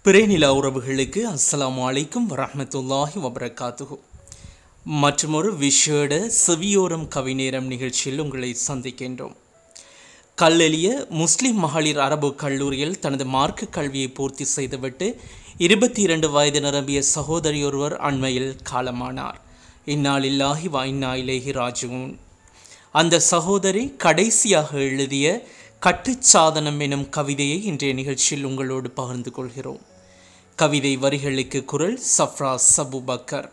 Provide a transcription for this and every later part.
பிறைநில உறவுகளுக்கு அஸ்ஸலாமு அலைக்கும் வரஹ்மத்துல்லாஹி வபரகாத்துஹு மற்றொரு விஷேட செவியோரம் கவிநேரம் நிகழ்ச்சியில் உங்களை சந்திக்கின்றோம் கல்லெளிய முஸ்லிம் மகளிர் அரபு கல்லூரியில் தனது மார்க்க கல்வியை பூர்த்தி செய்துவிட்டு இருபத்தி இரண்டு வயது நிரம்பிய சகோதரி ஒருவர் அண்மையில் காலமானார் இந்நாளில்லாஹி வ இன்னா இலேஹி ராஜுவும் அந்த சகோதரி கடைசியாக எழுதிய கட்டுச்சாதனம் எனும் கவிதையை இன்றைய நிகழ்ச்சியில் உங்களோடு பகிர்ந்து கொள்கிறோம் கவிதை வரிகளுக்கு குரல் சஃப்ரா சபுபக்கர்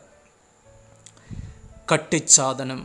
கட்டுச்சாதனம்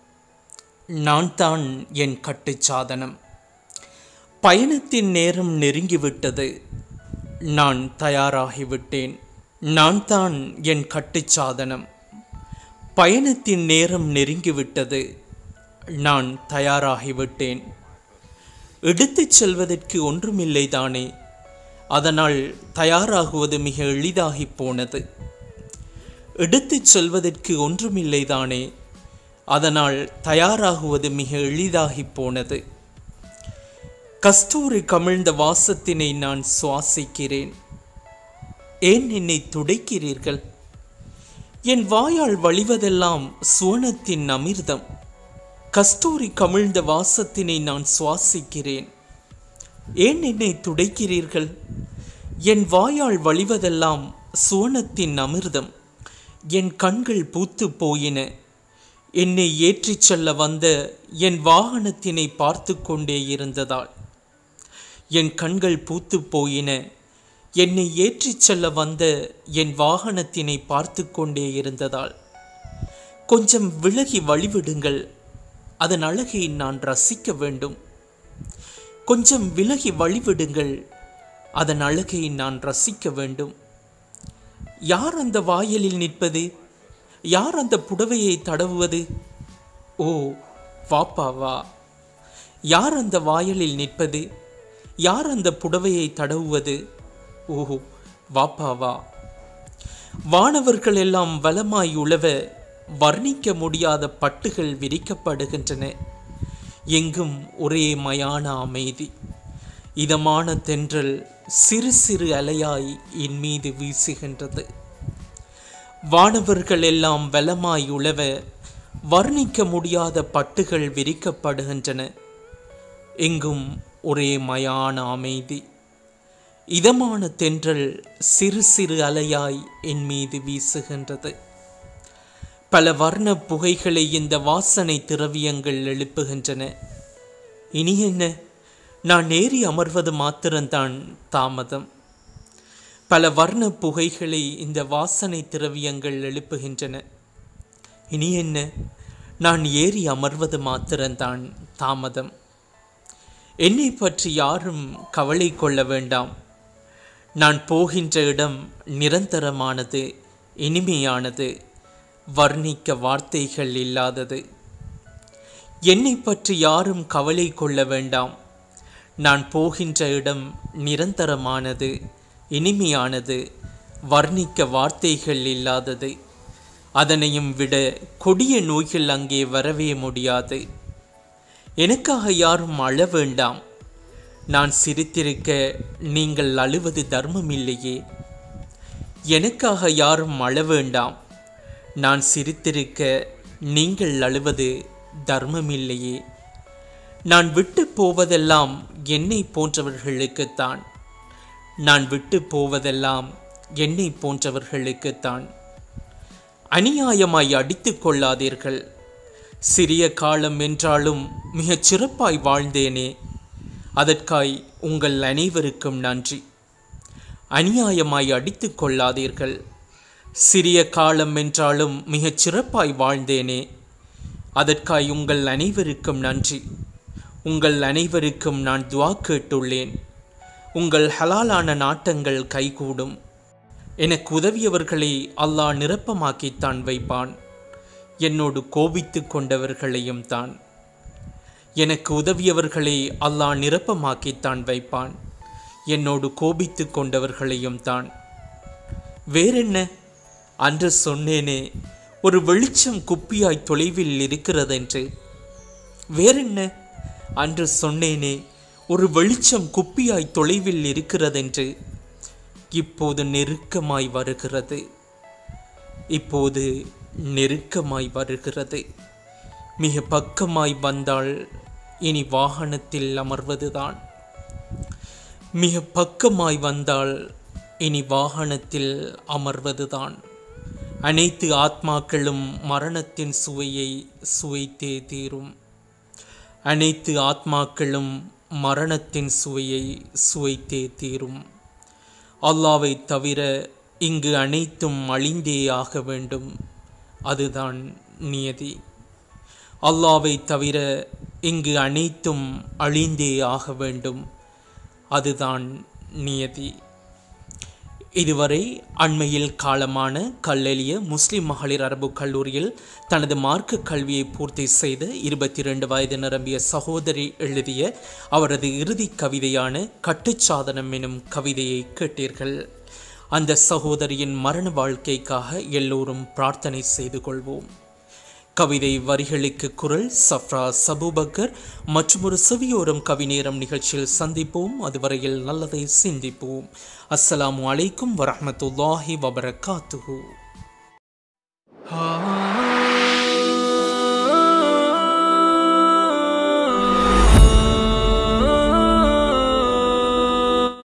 நான் தான் என் கட்டுச்சாதனம் பயணத்தின் நேரம் நெருங்கிவிட்டது நான் தயாராகிவிட்டேன் நான் தான் என் கட்டுச்சாதனம் பயணத்தின் நேரம் நெருங்கிவிட்டது நான் தயாராகிவிட்டேன் எடுத்துச் செல்வதற்கு ஒன்றுமில்லை தானே அதனால் தயாராகுவது மிக எளிதாகிப் போனது எடுத்துச் செல்வதற்கு ஒன்றுமில்லை தானே அதனால் தயாராகுவது மிக எளிதாகிப் போனது கஸ்தூரி கமிழ்ந்த வாசத்தினை நான் சுவாசிக்கிறேன் ஏன் என்னை துடைக்கிறீர்கள் என் வாயால் வழிவதெல்லாம் சுவனத்தின் அமிர்தம் கஸ்தூரி கமிழ்ந்த வாசத்தினை நான் சுவாசிக்கிறேன் ஏன் என்னை துடைக்கிறீர்கள் என் வாயால் வழிவதெல்லாம் சுவனத்தின் அமிர்தம் என் கண்கள் பூத்து போயின என்னை ஏற்றிச் செல்ல வந்த என் வாகனத்தினை பார்த்து கொண்டே இருந்ததால் என் கண்கள் பூத்து போயின என்னை ஏற்றிச் செல்ல வந்த என் வாகனத்தினை பார்த்து கொண்டே இருந்ததால் கொஞ்சம் விலகி வழிவிடுங்கள் அதன் அழகை நான் ரசிக்க வேண்டும் கொஞ்சம் விலகி வழிவிடுங்கள் அதன் அழகை நான் ரசிக்க வேண்டும் யார் அந்த வாயலில் நிற்பது யார் அந்த புடவையை தடவுவது ஓ வாப்பா வா யார் அந்த வாயலில் நிற்பது யார் அந்த புடவையை தடவுவது ஓஹோ வாப்பா வா வானவர்கள் எல்லாம் வலமாய் உழவ வர்ணிக்க முடியாத பட்டுகள் விரிக்கப்படுகின்றன எங்கும் ஒரே மயான அமைதி இதமான தென்றல் சிறு சிறு அலையாய் என் மீது வீசுகின்றது வானவர்கள் எல்லாம் வலமாய் உழவ வர்ணிக்க முடியாத பட்டுகள் விரிக்கப்படுகின்றன எங்கும் ஒரே மயான அமைதி இதமான தென்றல் சிறு சிறு அலையாய் என் மீது வீசுகின்றது பல வர்ண புகைகளை இந்த வாசனை திரவியங்கள் எழுப்புகின்றன இனி என்ன நான் ஏறி அமர்வது மாத்திரம்தான் தாமதம் பல வர்ண புகைகளை இந்த வாசனை திரவியங்கள் எழுப்புகின்றன இனி என்ன நான் ஏறி அமர்வது மாத்திரம்தான் தாமதம் என்னை பற்றி யாரும் கவலை கொள்ள வேண்டாம் நான் போகின்ற இடம் நிரந்தரமானது இனிமையானது வர்ணிக்க வார்த்தைகள் இல்லாதது என்னை பற்றி யாரும் கவலை கொள்ள வேண்டாம் நான் போகின்ற இடம் நிரந்தரமானது இனிமையானது வர்ணிக்க வார்த்தைகள் இல்லாதது அதனையும் விட கொடிய நோய்கள் அங்கே வரவே முடியாது எனக்காக யாரும் அழ வேண்டாம் நான் சிரித்திருக்க நீங்கள் அழுவது தர்மம் இல்லையே எனக்காக யாரும் அழ வேண்டாம் நான் சிரித்திருக்க நீங்கள் அழுவது தர்மமில்லையே நான் விட்டு போவதெல்லாம் என்னை போன்றவர்களுக்குத்தான் நான் விட்டு போவதெல்லாம் என்னை போன்றவர்களுக்குத்தான் அநியாயமாய் அடித்து கொள்ளாதீர்கள் சிறிய காலம் என்றாலும் மிகச் சிறப்பாய் வாழ்ந்தேனே அதற்காய் உங்கள் அனைவருக்கும் நன்றி அநியாயமாய் அடித்து கொள்ளாதீர்கள் சிறிய காலம் என்றாலும் மிகச் சிறப்பாய் வாழ்ந்தேனே அதற்காய் உங்கள் அனைவருக்கும் நன்றி உங்கள் அனைவருக்கும் நான் துவா கேட்டுள்ளேன் உங்கள் ஹலாலான நாட்டங்கள் கைகூடும் எனக்கு உதவியவர்களை அல்லாஹ் நிரப்பமாக்கித்தான் வைப்பான் என்னோடு கோபித்து கொண்டவர்களையும் தான் எனக்கு உதவியவர்களை அல்லாஹ் நிரப்பமாக்கித்தான் வைப்பான் என்னோடு கோபித்து கொண்டவர்களையும் தான் வேறென்ன அன்று சொன்னேனே ஒரு வெளிச்சம் குப்பியாய் தொலைவில் இருக்கிறதென்று வேறென்ன அன்று சொன்னேனே ஒரு வெளிச்சம் குப்பியாய் தொலைவில் இருக்கிறதென்று இப்போது நெருக்கமாய் வருகிறது இப்போது நெருக்கமாய் வருகிறது மிக பக்கமாய் வந்தால் இனி வாகனத்தில் அமர்வதுதான் மிக பக்கமாய் வந்தால் இனி வாகனத்தில் அமர்வதுதான் அனைத்து ஆத்மாக்களும் மரணத்தின் சுவையை சுவைத்தே தீரும் அனைத்து ஆத்மாக்களும் மரணத்தின் சுவையை சுவைத்தே தீரும் அல்லாவை தவிர இங்கு அனைத்தும் அழிந்தே ஆக வேண்டும் அதுதான் நியதி அல்லாவை தவிர இங்கு அனைத்தும் அழிந்தே ஆக வேண்டும் அதுதான் நியதி இதுவரை அண்மையில் காலமான கல்லெளிய முஸ்லிம் மகளிர் அரபு கல்லூரியில் தனது மார்க்க கல்வியை பூர்த்தி செய்த இருபத்தி இரண்டு வயது நிரம்பிய சகோதரி எழுதிய அவரது இறுதி கவிதையான கட்டுச்சாதனம் எனும் கவிதையை கேட்டீர்கள் அந்த சகோதரியின் மரண வாழ்க்கைக்காக எல்லோரும் பிரார்த்தனை செய்து கொள்வோம் கவிதை வரிகளுக்கு குரல் சஃப்ரா சபூபக்கர் மற்றும் ஒரு செவியோரம் கவிநேரம் நிகழ்ச்சியில் சந்திப்போம் அதுவரையில் நல்லதை சிந்திப்போம் அஸ்ஸலாமு அலைக்கும் வரஹ்மத்துல்லாஹி வபரகாத்துஹு